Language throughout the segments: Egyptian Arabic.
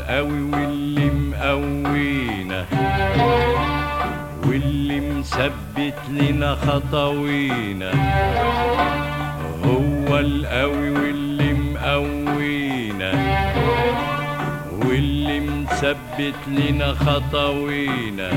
القوي واللي مقوينا واللي مثبت لنا خطوينا هو القوي واللي مقوينا واللي مثبت لنا خطوينا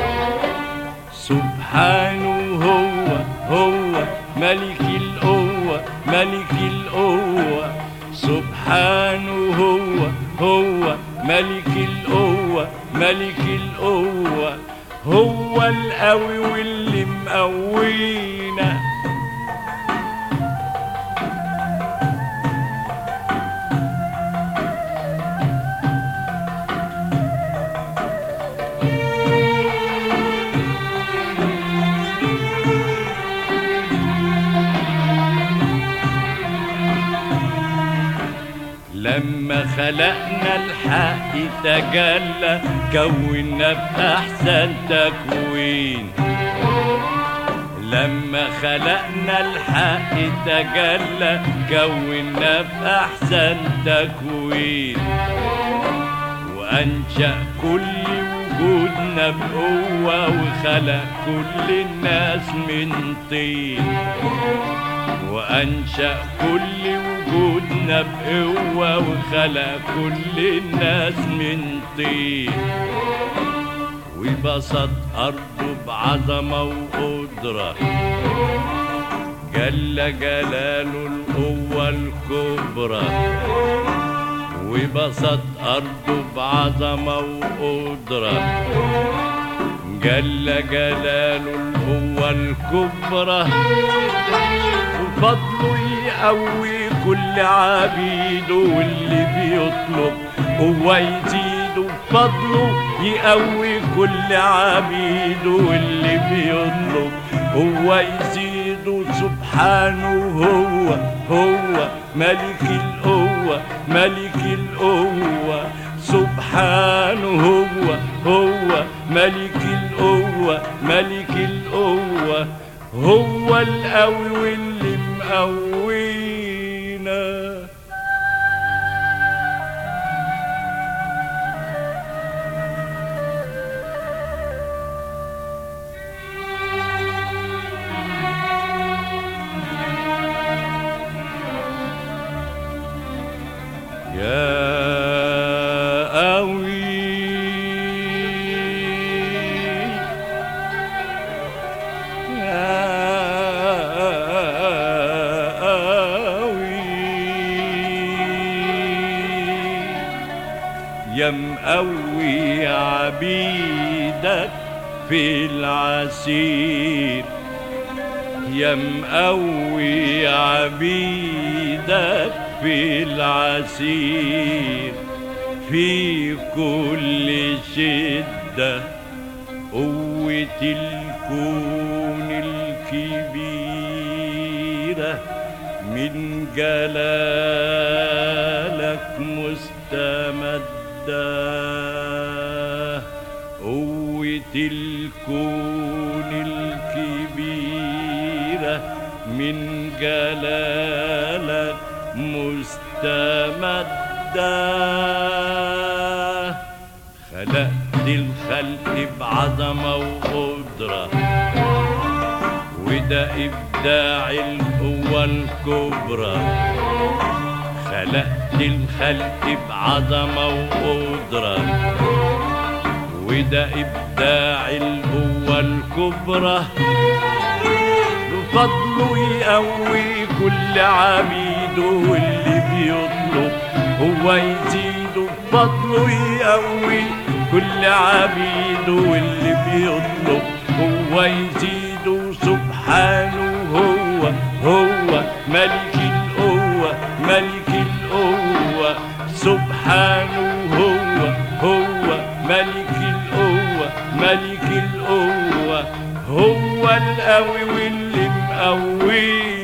سبحانه هو هو ملك القوة ملك القوة سبحانه هو هو ملك القوة ملك القوة هو القوي واللي مقوينا لما خلقنا الحق تجلى كونا بأحسن تكوين لما خلقنا الحق تجلى كونا بأحسن تكوين وأنشأ كل وجودنا بقوة وخلق كل الناس من طين وأنشأ كل وجودنا بقوة وخلق كل الناس من طين وبسط أرضه بعظمة وقدرة جل جلاله القوة الكبرى وبسط أرضه بعظمة وقدرة جل جلاله القوة الكبرى وفضله يقوي كل عبيده واللي بيطلب هو يزيده فضله يقوي كل عبيده واللي بيطلب هو يزيده سبحانه هو هو ملك القوة ملك القوة سبحانه هو هو ملك القوة ملك القوة هو القوي واللي مقوينا يا قوي يا مقوي عبيدك في العسير يا مقوي عبيدك في العسير في كل شدة قوة الكون الكبيرة من جلالك مستمدة قوة الكون الكبيرة من جلالك مستمدة خلقت الخلق بعظمة وقدرة وده إبداع القوة الكبرى خلقت الخلق بعظمة وقدرة وده إبداع القوة الكبرى بفضله يقوي كل عبيده واللي بيطلب هو يزيده بفضله يقوي كل عبيده واللي بيطلب هو يزيده سبحانه هو هو ملك القوة ملك القوة سبحانه هو هو ملك القوة ملك القوة هو القوي واللي مقويه